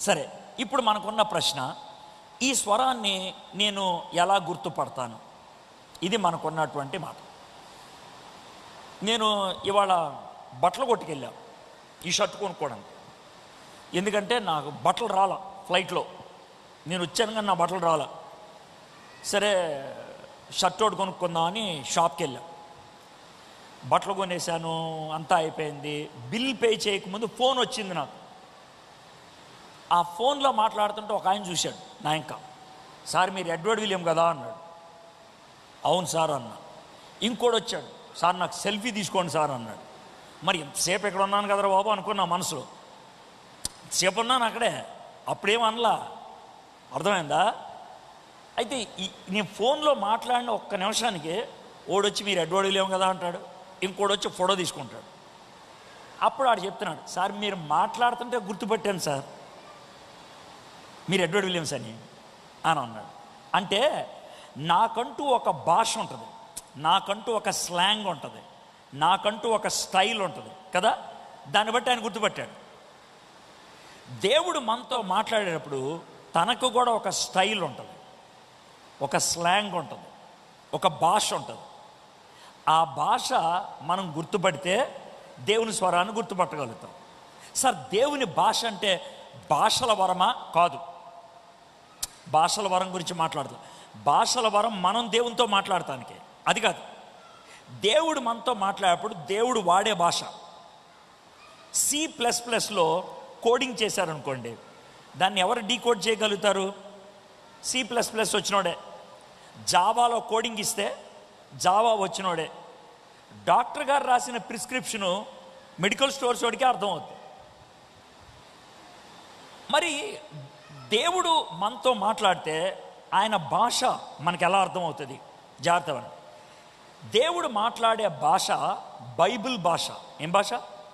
సరే ఇప్పుడు మనకున్న ప్రశ్న ఈ స్వరాన్ని నేను ఎలా గుర్తుపడతాను ఇది మనకున్నటువంటి మాట నేను ఇవాళ బట్టలు కొట్టుకెళ్ళా ఈ షర్ట్ కొనుక్కోవడానికి ఎందుకంటే నాకు బట్టలు రాల ఫ్లైట్లో నేను వచ్చాను కానీ నా బట్టలు రాల సరే షర్ట్ ఒకటి కొనుక్కుందామని షాప్కి వెళ్ళా బట్టలు కొనేసాను అంతా అయిపోయింది బిల్ పే చేయకముందు ఫోన్ వచ్చింది నాకు ఆ ఫోన్లో మాట్లాడుతుంటే ఒక ఆయన చూశాడు నా ఇంకా సార్ మీరు ఎడ్వర్డ్ విలియం కదా అన్నాడు అవును సార్ అన్న ఇంకోటి వచ్చాడు సార్ నాకు సెల్ఫీ తీసుకోండి సార్ అన్నాడు మరి ఎంతసేపు ఎక్కడ ఉన్నాను కదరా బాబు అనుకున్నా మనసులో సేపు ఉన్నాను అక్కడే అప్పుడేం అనలా అర్థమైందా అయితే ఈ- నేను ఫోన్లో మాట్లాడిన ఒక్క నిమిషానికి ఓడొచ్చి మీరు ఎడ్వర్డ్ విలియం కదా అంటాడు ఇంకోటి వచ్చి ఫోటో తీసుకుంటాడు అప్పుడు ఆడు చెప్తున్నాడు సార్ మీరు మాట్లాడుతుంటే గుర్తుపట్టాను సార్ మీరు ఎడ్వర్డ్ విలియమ్స్ అని అని అన్నాడు అంటే నాకంటూ ఒక భాష ఉంటుంది నాకంటూ ఒక స్లాంగ్ ఉంటుంది నాకంటూ ఒక స్టైల్ ఉంటుంది కదా దాన్ని బట్టి ఆయన గుర్తుపట్టాడు దేవుడు మనతో మాట్లాడేటప్పుడు తనకు కూడా ఒక స్టైల్ ఉంటుంది ఒక స్లాంగ్ ఉంటుంది ఒక భాష ఉంటుంది ఆ భాష మనం గుర్తుపడితే దేవుని స్వరాన్ని గుర్తుపట్టగలుగుతాం సార్ దేవుని భాష అంటే భాషల వరమా కాదు భాషల వరం గురించి మాట్లాడతాం భాషల వరం మనం దేవునితో మాట్లాడటానికి అది కాదు దేవుడు మనతో మాట్లాడేటప్పుడు దేవుడు వాడే భాష సి ప్లస్ ప్లస్లో కోడింగ్ చేశారనుకోండి దాన్ని ఎవరు డీకోడ్ చేయగలుగుతారు సి ప్లస్ ప్లస్ వచ్చినోడే జావాలో కోడింగ్ ఇస్తే జావా వచ్చినోడే డాక్టర్ గారు రాసిన ప్రిస్క్రిప్షను మెడికల్ స్టోర్స్ వాడికి అర్థమవుతుంది మరి దేవుడు మనతో మాట్లాడితే ఆయన భాష మనకి ఎలా అర్థమవుతుంది జాగ్రత్త వినండి. దేవుడు మాట్లాడే భాష బైబిల్ భాష ఏం భాష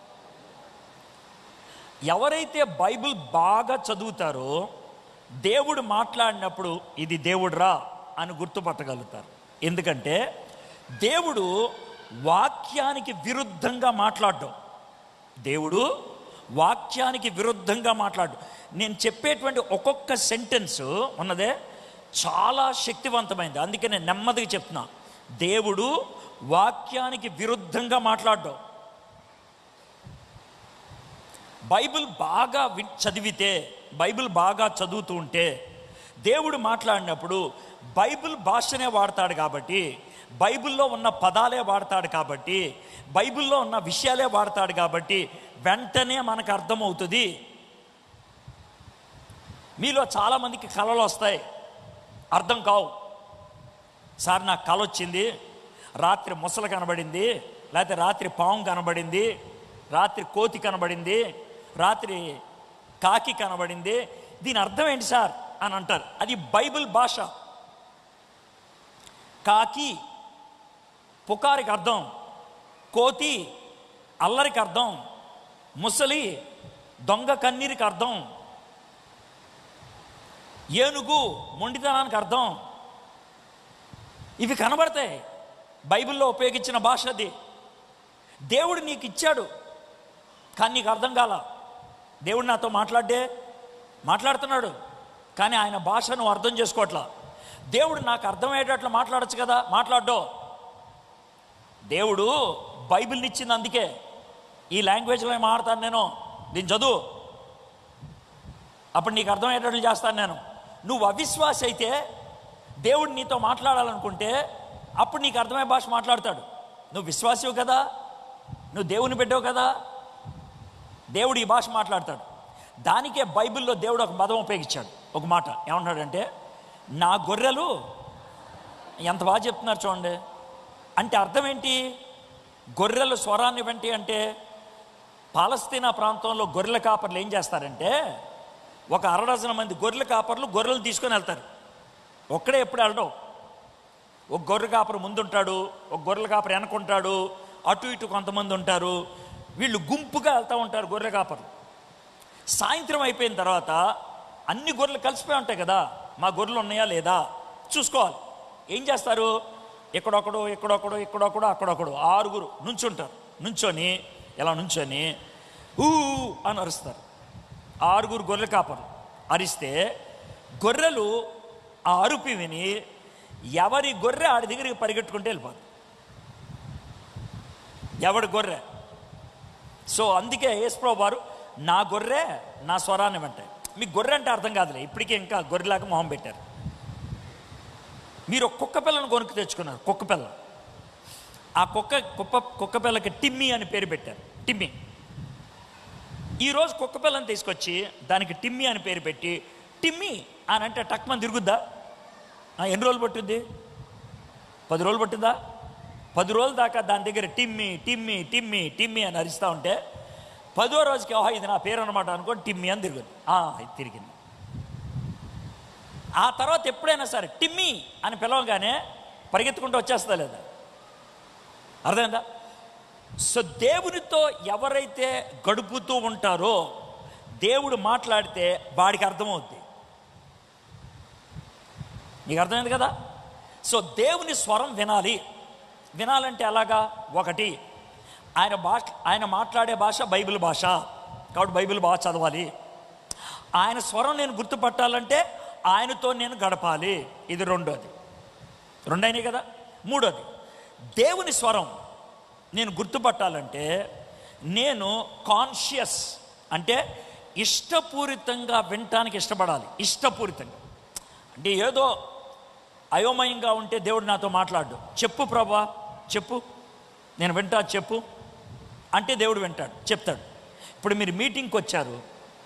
ఎవరైతే బైబిల్ బాగా చదువుతారో దేవుడు మాట్లాడినప్పుడు ఇది దేవుడురా అని గుర్తుపట్టగలుగుతారు ఎందుకంటే దేవుడు వాక్యానికి విరుద్ధంగా మాట్లాడడం దేవుడు వాక్యానికి విరుద్ధంగా మాట్లాడు నేను చెప్పేటువంటి ఒక్కొక్క సెంటెన్స్ ఉన్నదే చాలా శక్తివంతమైంది అందుకే నేను నెమ్మదిగా చెప్తున్నా దేవుడు వాక్యానికి విరుద్ధంగా మాట్లాడడం బైబిల్ బాగా వి చదివితే బైబిల్ బాగా చదువుతూ ఉంటే దేవుడు మాట్లాడినప్పుడు బైబిల్ భాషనే వాడతాడు కాబట్టి బైబిల్లో ఉన్న పదాలే వాడతాడు కాబట్టి బైబిల్లో ఉన్న విషయాలే వాడతాడు కాబట్టి వెంటనే మనకు అర్థమవుతుంది మీలో చాలామందికి కళలు వస్తాయి అర్థం కావు సార్ నాకు కళ వచ్చింది రాత్రి ముసలు కనబడింది లేకపోతే రాత్రి పాము కనబడింది రాత్రి కోతి కనబడింది రాత్రి కాకి కనబడింది దీని అర్థం ఏంటి సార్ అని అంటారు అది బైబిల్ భాష కాకి పుకారికి అర్థం కోతి అల్లరికి అర్థం ముసలి దొంగ కన్నీరికి అర్థం ఏనుగు మొండితనానికి అర్థం ఇవి కనబడతాయి బైబిల్లో ఉపయోగించిన భాష అది దేవుడు నీకు ఇచ్చాడు కానీ నీకు అర్థం కాల దేవుడు నాతో మాట్లాడే మాట్లాడుతున్నాడు కానీ ఆయన భాష నువ్వు అర్థం చేసుకోవట్లా దేవుడు నాకు అర్థమయ్యేటట్లు మాట్లాడచ్చు కదా మాట్లాడ్డో దేవుడు బైబిల్ని ఇచ్చింది అందుకే ఈ లాంగ్వేజ్లో మాట్లాడతాను నేను దీన్ని చదువు అప్పుడు నీకు అర్థమయ్యేటట్లు చేస్తాను నేను నువ్వు అవిశ్వాసి అయితే దేవుడు నీతో మాట్లాడాలనుకుంటే అప్పుడు నీకు అర్థమయ్యే భాష మాట్లాడతాడు నువ్వు విశ్వాసివు కదా నువ్వు దేవుని బిడ్డవు కదా దేవుడు ఈ భాష మాట్లాడతాడు దానికే బైబిల్లో దేవుడు ఒక పదం ఉపయోగించాడు ఒక మాట ఏమంటాడంటే నా గొర్రెలు ఎంత బాగా చెప్తున్నారు చూడండి అంటే అర్థం ఏంటి గొర్రెలు స్వరాన్ని వెంటి అంటే పాలస్తీనా ప్రాంతంలో గొర్రెల కాపర్లు ఏం చేస్తారంటే ఒక అరడజన మంది గొర్రెల కాపర్లు గొర్రెలు తీసుకొని వెళ్తారు ఒక్కడే ఎప్పుడు వెళ్ళడం ఒక గొర్రె కాపరు ముందుంటాడు ఒక గొర్రెల కాపరు వెనకుంటాడు అటు ఇటు కొంతమంది ఉంటారు వీళ్ళు గుంపుగా వెళ్తూ ఉంటారు గొర్రెల కాపర్లు సాయంత్రం అయిపోయిన తర్వాత అన్ని గొర్రెలు కలిసిపోయి ఉంటాయి కదా మా గొర్రెలు ఉన్నాయా లేదా చూసుకోవాలి ఏం చేస్తారు ఎక్కడొకడు ఎక్కడొకడు ఎక్కడొకడు అక్కడొకడు ఆరుగురు నుంచుంటారు నుంచొని ఇలా నుంచొని ఊ అని అరుస్తారు ఆరుగురు గొర్రెల కాపరు అరిస్తే గొర్రెలు ఆ అరుపు విని ఎవరి గొర్రె ఆడి దగ్గరికి పరిగెట్టుకుంటే వెళ్ళిపోదు ఎవడి గొర్రె సో అందుకే యేసుప్రభు వారు నా గొర్రె నా స్వరాన్ని వింటాయి మీకు గొర్రె అంటే అర్థం కాదులే ఇప్పటికే ఇంకా గొర్రెలాగా మొహం పెట్టారు మీరు ఒక కుక్క పిల్లను కొనుక్కు తెచ్చుకున్నారు కుక్క పిల్ల ఆ కుక్క కుక్క కుక్క పిల్లకి టిమ్మి అని పేరు పెట్టారు టిమ్మి ఈరోజు కుక్క పిల్లని తీసుకొచ్చి దానికి టిమ్మి అని పేరు పెట్టి టిమ్మి అని అంటే టక్మని తిరుగుద్దా ఆ, ఎన్ని రోజులు పట్టుద్ది పది రోజులు పట్టిందా పది రోజుల దాకా దాని దగ్గర టిమ్మి టిమ్మి టిమ్మి టిమ్మి అని అరిస్తూ ఉంటే పదో రోజుకి ఓహో ఇది నా పేరు అనమాట అనుకోని టిమ్మి అని తిరుగుద్ది ఆ, ఇది తిరిగింది ఆ తర్వాత ఎప్పుడైనా సరే టిమ్మి అని పిలవగానే పరిగెత్తుకుంటూ వచ్చేస్తా లేదా అర్థమైందా సో దేవునితో ఎవరైతే గడుపుతూ ఉంటారో దేవుడు మాట్లాడితే వాడికి అర్థమవుద్ది నీకు అర్థమైంది కదా సో దేవుని స్వరం వినాలి వినాలంటే ఎలాగా ఒకటి ఆయన భాష ఆయన మాట్లాడే భాష బైబిల్ భాష కాబట్టి బైబిల్ బాగా చదవాలి ఆయన స్వరం నేను గుర్తుపట్టాలంటే ఆయనతో నేను గడపాలి ఇది రెండోది రెండైనాయి కదా మూడోది దేవుని స్వరం నేను గుర్తుపట్టాలంటే నేను కాన్షియస్ అంటే ఇష్టపూరితంగా వినటానికి ఇష్టపడాలి ఇష్టపూరితంగా అంటే ఏదో అయోమయంగా ఉంటే దేవుడు నాతో మాట్లాడు చెప్పు ప్రభా చెప్పు నేను వింటా చెప్పు అంటే దేవుడు వింటాడు చెప్తాడు ఇప్పుడు మీరు మీటింగ్కి వచ్చారు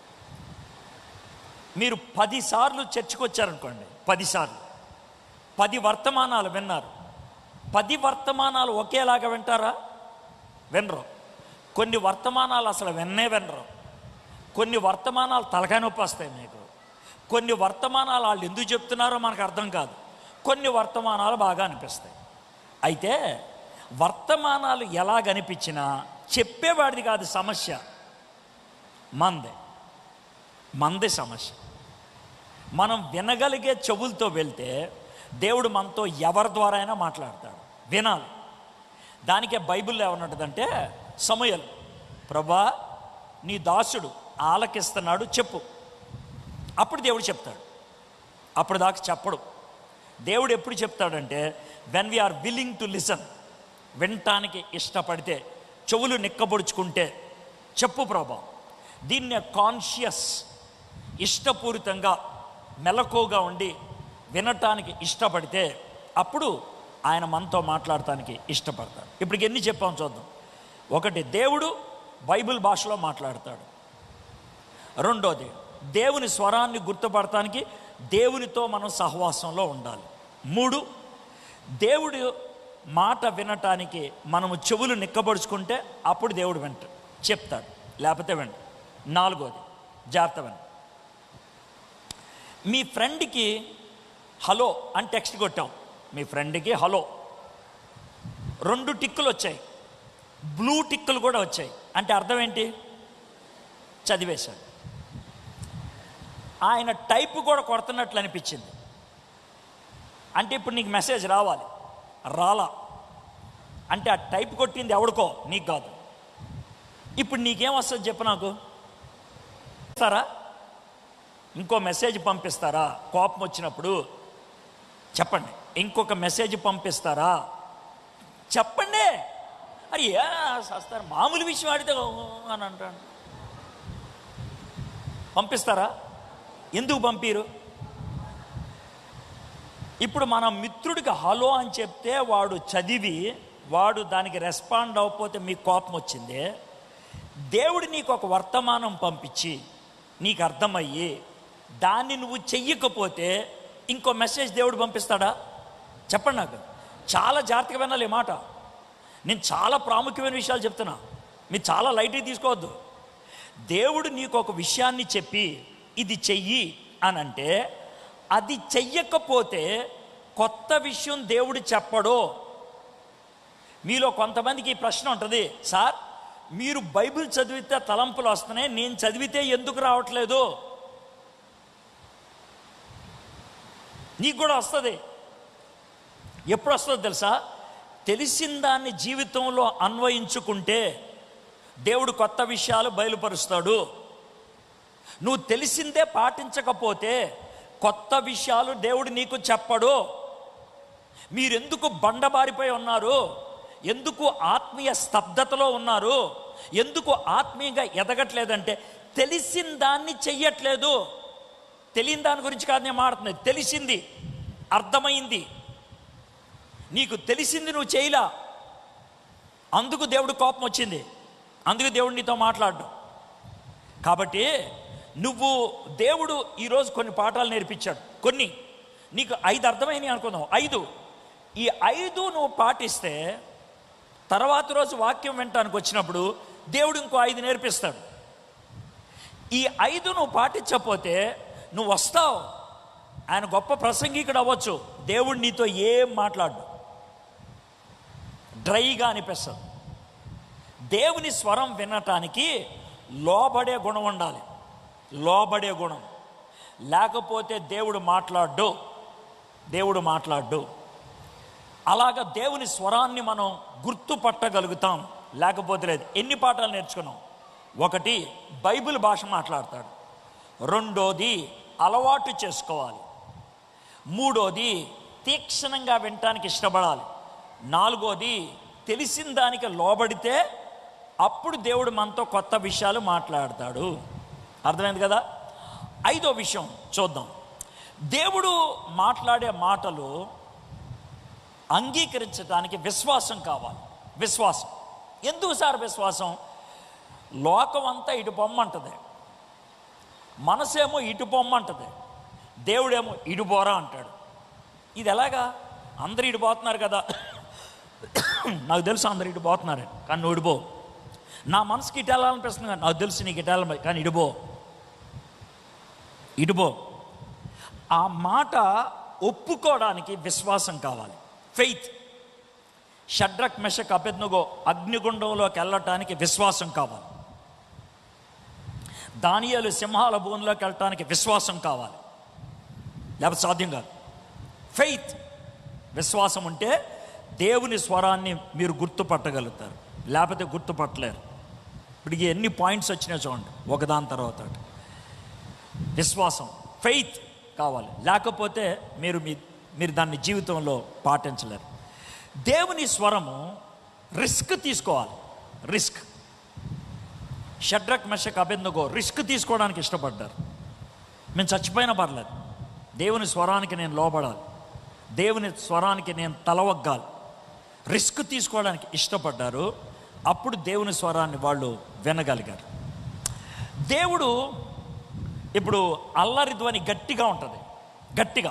మీరు పదిసార్లు చర్చకు వచ్చారనుకోండి పదిసార్లు పది వర్తమానాలు విన్నారు పది వర్తమానాలు ఒకేలాగా వింటారా వినరు కొన్ని వర్తమానాలు అసలు విన్నే వినరు కొన్ని వర్తమానాలు తలకాయ నొప్పి వస్తాయి మీకు కొన్ని వర్తమానాలు వాళ్ళు ఎందుకు చెప్తున్నారో మనకు అర్థం కాదు కొన్ని వర్తమానాలు బాగా అనిపిస్తాయి అయితే వర్తమానాలు ఎలాగనిపించినా చెప్పేవాడిది కాదు సమస్య మందే మందే సమస్య మనం వినగలిగే చెవులతో వెళ్తే దేవుడు మనతో ఎవరి ద్వారా అయినా మాట్లాడతాడు వినాలి దానికే బైబిల్లో ఏమన్నదంటే సమయలు ప్రభా నీ దాసుడు ఆలకిస్తున్నాడు చెప్పు అప్పుడు దేవుడు చెప్తాడు అప్పుడు దాకా చెప్పడు దేవుడు ఎప్పుడు చెప్తాడంటే when we are willing to listen వినటానికి ఇష్టపడితే చెవులు నిక్కబొడుచుకుంటే చెప్పు ప్రభా దీన్నే కాన్షియస్ ఇష్టపూరితంగా మెలకుగా ఉండి వినటానికి ఇష్టపడితే అప్పుడు ఆయన మనతో మాట్లాడటానికి ఇష్టపడతాడు ఇప్పటికి ఎన్ని చెప్పాం చూద్దాం ఒకటి దేవుడు బైబిల్ భాషలో మాట్లాడతాడు రెండోది దేవుని స్వరాన్ని గుర్తుపడటానికి దేవునితో మనం సహవాసంలో ఉండాలి మూడు దేవుడు మాట వినటానికి మనము చెవులు నిక్కబడుచుకుంటే అప్పుడు దేవుడు వెంట చెప్తాడు లేకపోతే వెంట నాలుగోది జాగ్రత్త వెంట మీ ఫ్రెండ్కి హలో అని టెక్స్ట్ కొట్టాం మీ ఫ్రెండ్కి హలో రెండు టిక్కులు వచ్చాయి బ్లూ టిక్కులు కూడా వచ్చాయి అంటే అర్థం ఏంటి చదివేశాడు ఆయన టైప్ కూడా కొడుతున్నట్లు అనిపించింది అంటే ఇప్పుడు నీకు మెసేజ్ రావాలి రాలా అంటే ఆ టైప్ కొట్టింది ఎవడికో నీకు కాదు ఇప్పుడు నీకేం వస్తుంది చెప్పు నాకు ఇస్తారా ఇంకో మెసేజ్ పంపిస్తారా కోపం వచ్చినప్పుడు చెప్పండి ఇంకొక మెసేజ్ పంపిస్తారా చెప్పండి అరే ఏ సస్తారు మామూలు విషయం ఆడితే ఓ అని అంటాడు పంపిస్తారా ఎందుకు పంపిరు ఇప్పుడు మన మిత్రుడికి హలో అని చెప్తే వాడు చదివి వాడు దానికి రెస్పాండ్ అవ్వకపోతే మీకు కోపం వచ్చింది దేవుడు నీకు ఒక వర్తమానం పంపించి నీకు అర్థమయ్యి దాన్ని నువ్వు చెయ్యకపోతే ఇంకో మెసేజ్ దేవుడు పంపిస్తాడా చెప్పండి నాకు చాలా జాగ్రత్తగా వినాలి ఈ మాట నేను చాలా ప్రాముఖ్యమైన విషయాలు చెప్తున్నా మీరు చాలా లైట్గా తీసుకోవద్దు దేవుడు నీకు ఒక విషయాన్ని చెప్పి ఇది చెయ్యి అని అంటే అది చెయ్యకపోతే కొత్త విషయం దేవుడు చెప్పడో మీలో కొంతమందికి ఈ ప్రశ్న ఉంటుంది సార్ మీరు బైబిల్ చదివితే తలంపులు వస్తున్నాయి నేను చదివితే ఎందుకు రావట్లేదు నీకు కూడా వస్తుంది ఎప్పుడు వస్తుందో తెలుసా తెలిసిన దాన్ని జీవితంలో అన్వయించుకుంటే దేవుడు కొత్త విషయాలు బయలుపరుస్తాడు నువ్వు తెలిసిందే పాటించకపోతే కొత్త విషయాలు దేవుడు నీకు చెప్పడు మీరెందుకు బండబారిపోయి ఉన్నారు ఎందుకు ఆత్మీయ స్తబ్దతలో ఉన్నారు ఎందుకు ఆత్మీయంగా ఎదగట్లేదంటే తెలిసిన దాన్ని చెయ్యట్లేదు తెలియని దాని గురించి కాదు నేను మాడుతున్నాను తెలిసింది అర్థమైంది నీకు తెలిసింది నువ్వు చేయలా అందుకు దేవుడు కోపం వచ్చింది అందుకు దేవుడు నీతో మాట్లాడు కాబట్టి నువ్వు దేవుడు ఈరోజు కొన్ని పాఠాలు నేర్పించాడు కొన్ని నీకు ఐదు అర్థమైనవి అనుకుందాం ఐదు ఈ ఐదు నువ్వు పాటిస్తే తర్వాత రోజు వాక్యం వినటానికి వచ్చినప్పుడు దేవుడు ఇంకో ఐదు నేర్పిస్తాడు ఈ ఐదు నువ్వు పాటించకపోతే నువ్వు వస్తావు ఆయన గొప్ప ప్రసంగికుడు అవ్వచ్చు దేవుడు నీతో ఏం మాట్లాడు డ్రైగా అనిపిస్తుంది దేవుని స్వరం వినటానికి లోబడే గుణం ఉండాలి లోబడే గుణం లేకపోతే దేవుడు మాట్లాడు దేవుడు మాట్లాడు అలాగ దేవుని స్వరాన్ని మనం గుర్తుపట్టగలుగుతాం లేకపోతే లేదు ఎన్ని పాఠాలు నేర్చుకున్నాం ఒకటి బైబిల్ భాష మాట్లాడతాడు రెండోది అలవాటు చేసుకోవాలి మూడోది తీక్షణంగా వినటానికి ఇష్టపడాలి నాలుగోది తెలిసిన దానికి లోబడితే అప్పుడు దేవుడు మనతో కొత్త విషయాలు మాట్లాడతాడు అర్థమైంది కదా ఐదో విషయం చూద్దాం దేవుడు మాట్లాడే మాటలు అంగీకరించడానికి విశ్వాసం కావాలి విశ్వాసం ఎందుకు సార్ విశ్వాసం లోకం అంతా ఇటు పొమ్మంటది మనసేమో ఇటు పొమ్మంటది దేవుడేమో ఇటు పోరా అంటాడు ఇది ఎలాగా అందరు ఇటు పోతున్నారు కదా నాకు తెలుసు అందరు ఇటు పోతున్నారు కానీ నువ్వు ఇడిపో నా మనసుకి ఇటు వెళ్ళాలనిపిస్తుంది కానీ నాకు తెలుసు నీకు ఇటు వెళ్ళాలి కానీ ఇడిపో ఇడిపో ఆ మాట ఒప్పుకోవడానికి విశ్వాసం కావాలి ఫెయిత్ షడ్రక్ మెషక్ అపెద్నుగో అగ్నిగుండంలోకి వెళ్ళటానికి విశ్వాసం కావాలి దానియాలు సింహాల భూమిలోకి వెళ్ళటానికి విశ్వాసం కావాలి లేకపోతే సాధ్యం కాదు ఫెయిత్ విశ్వాసం ఉంటే దేవుని స్వరాన్ని మీరు గుర్తుపట్టగలుగుతారు లేకపోతే గుర్తుపట్టలేరు ఇప్పటికి ఎన్ని పాయింట్స్ వచ్చినాయి చూడండి ఒకదాని తర్వాత ఒకటి. విశ్వాసం ఫెయిత్ కావాలి లేకపోతే మీరు మీ మీరు దాన్ని జీవితంలో పాటించలేరు దేవుని స్వరము రిస్క్ తీసుకోవాలి risk Shadrach Meshach Abednego risk తీసుకోవడానికి ఇష్టపడ్డారు మేము చచ్చిపోయినా పర్లేదు దేవుని స్వరానికి నేను లోబడాలి దేవుని స్వరానికి నేను తలవగ్గాలి రిస్క్ తీసుకోవడానికి ఇష్టపడ్డారు అప్పుడు దేవుని స్వరాన్ని వాళ్ళు వినగలిగారు దేవుడు ఇప్పుడు అల్లరి ధ్వని గట్టిగా ఉంటుంది గట్టిగా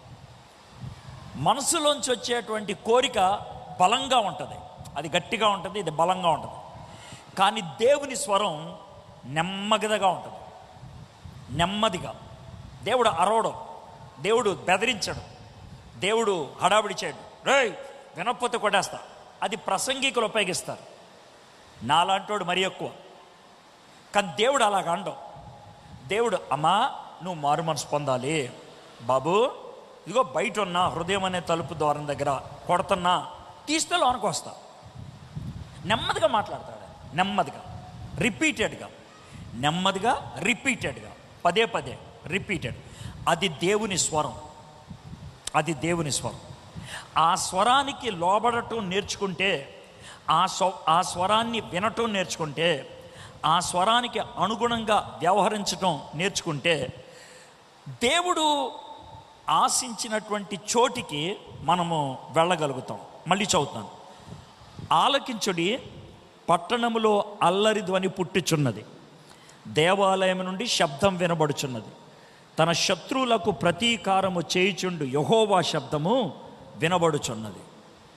మనసులోంచి వచ్చేటువంటి కోరిక బలంగా ఉంటుంది అది గట్టిగా ఉంటుంది ఇది బలంగా ఉంటుంది కానీ దేవుని స్వరం నెమ్మదిగా ఉంటుంది నెమ్మదిగా దేవుడు అరవడం దేవుడు బెదిరించడు దేవుడు హడావిడి చేయడు రేయ్ వినకపోతే కొట్టేస్తా అది ప్రసంగికులు ఉపయోగిస్తారు నాలాంటోడు మరీ ఎక్కువ కానీ దేవుడు అలాగ అండం దేవుడు అమ్మా నువ్వు మారు మనసు పొందాలి బాబు ఇదిగో బయట ఉన్న హృదయం అనే తలుపు ద్వారం దగ్గర కొడుతున్నా తీస్తే లోనికి వస్తా నెమ్మదిగా మాట్లాడతాడు ఆయన. నెమ్మదిగా రిపీటెడ్గా నెమ్మదిగా రిపీటెడ్గా పదే పదే రిపీటెడ్ అది దేవుని స్వరం అది దేవుని స్వరం ఆ స్వరానికి లోబడటం నేర్చుకుంటే ఆ స్వ ఆ స్వరాన్ని వినటం నేర్చుకుంటే ఆ స్వరానికి అనుగుణంగా వ్యవహరించటం నేర్చుకుంటే దేవుడు ఆశించినటువంటి చోటికి మనము వెళ్ళగలుగుతాం మళ్ళీ చదువుతాను ఆలకించుడి పట్టణములో అల్లరి ధ్వని పుట్టుచున్నది దేవాలయం నుండి శబ్దం వినబడుచున్నది తన శత్రువులకు ప్రతీకారము చేయుచుండు యహోవా శబ్దము వినబడుచున్నది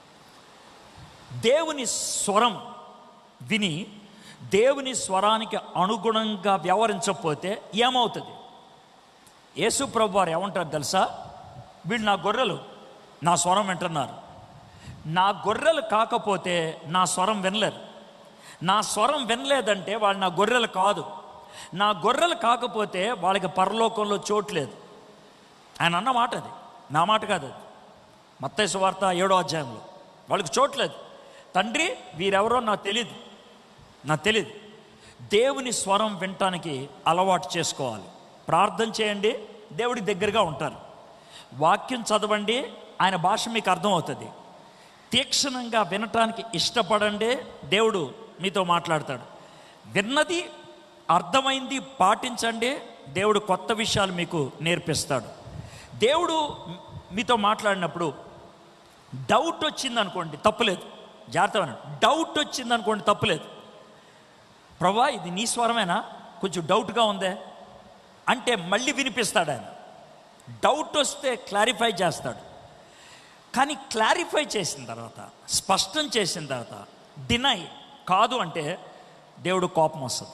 దేవుని స్వరం విని దేవుని స్వరానికి అనుగుణంగా వ్యవహరించకపోతే ఏమవుతుంది యేసు ప్రభు వారు ఏమంటారు తెలుసా వీళ్ళు నా గొర్రెలు నా స్వరం వింటున్నారు నా గొర్రెలు కాకపోతే నా స్వరం వినలేరు నా స్వరం వినలేదంటే వాళ్ళు నా గొర్రెలు కాదు నా గొర్రెలు కాకపోతే వాళ్ళకి పరలోకంలో చోట్లేదు ఆయన అన్న మాట అది నా మాట కాదు అది మత్తయి వార్త ఏడో అధ్యాయంలో వాళ్ళకి చోట్లేదు తండ్రి వీరెవరో నాకు తెలియదు నాకు తెలియదు దేవుని స్వరం వినటానికి అలవాటు చేసుకోవాలి ప్రార్థన చేయండి దేవుడి దగ్గరగా ఉంటారు వాక్యం చదవండి ఆయన భాష మీకు అర్థమవుతుంది తీక్షణంగా వినటానికి ఇష్టపడండి దేవుడు మీతో మాట్లాడతాడు విన్నది అర్థమైంది పాటించండి దేవుడు కొత్త విషయాలు మీకు నేర్పిస్తాడు దేవుడు మీతో మాట్లాడినప్పుడు డౌట్ వచ్చింది అనుకోండి తప్పులేదు జాగ్రత్త వినండి. డౌట్ వచ్చింది అనుకోండి తప్పులేదు ప్రభా ఇది నీ స్వరమేనా కొంచెం డౌట్గా ఉందే అంటే మళ్ళీ వినిపిస్తాడు ఆయన డౌట్ వస్తే క్లారిఫై చేస్తాడు కానీ క్లారిఫై చేసిన తర్వాత స్పష్టం చేసిన తర్వాత డినై కాదు అంటే దేవుడు కోపం వస్తుంది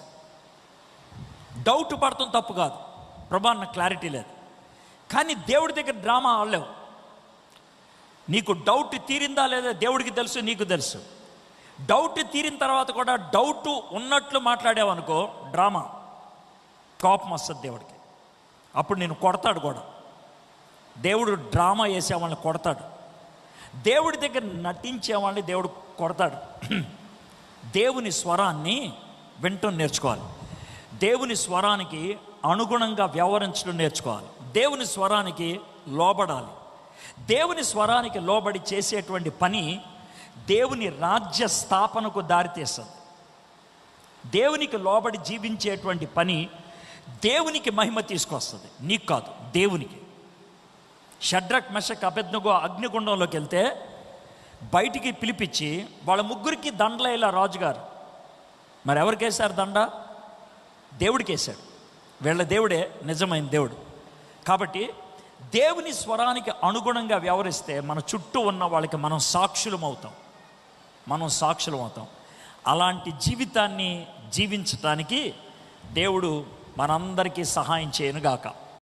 డౌట్ పడటం తప్పు కాదు ప్రభా నాకు క్లారిటీ లేదు కానీ దేవుడి దగ్గర డ్రామా ఆడలేవు నీకు డౌట్ తీరిందా లేదా దేవుడికి తెలుసు నీకు తెలుసు డౌట్ తీరిన తర్వాత కూడా డౌట్ ఉన్నట్లు మాట్లాడావనుకో డ్రామా కోపం వస్తుంది దేవుడికి అప్పుడు నేను కొడతాడు కూడా దేవుడు డ్రామా వేసే వాళ్ళని కొడతాడు దేవుడి దగ్గర నటించే వాళ్ళని దేవుడు కొడతాడు దేవుని స్వరాన్ని వింటం నేర్చుకోవాలి దేవుని స్వరానికి అనుగుణంగా వ్యవహరించడం నేర్చుకోవాలి దేవుని స్వరానికి లోబడాలి దేవుని స్వరానికి లోబడి చేసేటువంటి పని దేవుని రాజ్య స్థాపనకు దారితీస్తుంది దేవునికి లోబడి జీవించేటువంటి పని దేవునికి మహిమ తీసుకొస్తుంది నీకు కాదు దేవునికి షడ్రక్ మెషక్ అభెజ్ఞగో అగ్నిగుండంలోకి వెళ్తే బయటికి పిలిపించి వాళ్ళ ముగ్గురికి దండలేలా రాజుగారు మరి ఎవరికి వేశారు దండ దేవుడికి వేశాడు వీళ్ళ దేవుడే నిజమైన దేవుడు కాబట్టి దేవుని స్వరానికి అనుగుణంగా వ్యవహరిస్తే మన చుట్టూ ఉన్న వాళ్ళకి మనం సాక్షులం అవుతాం మనం సాక్షులం అవుతాం అలాంటి జీవితాన్ని జీవించటానికి దేవుడు మనందరికీ సహాయం చేయనుగాక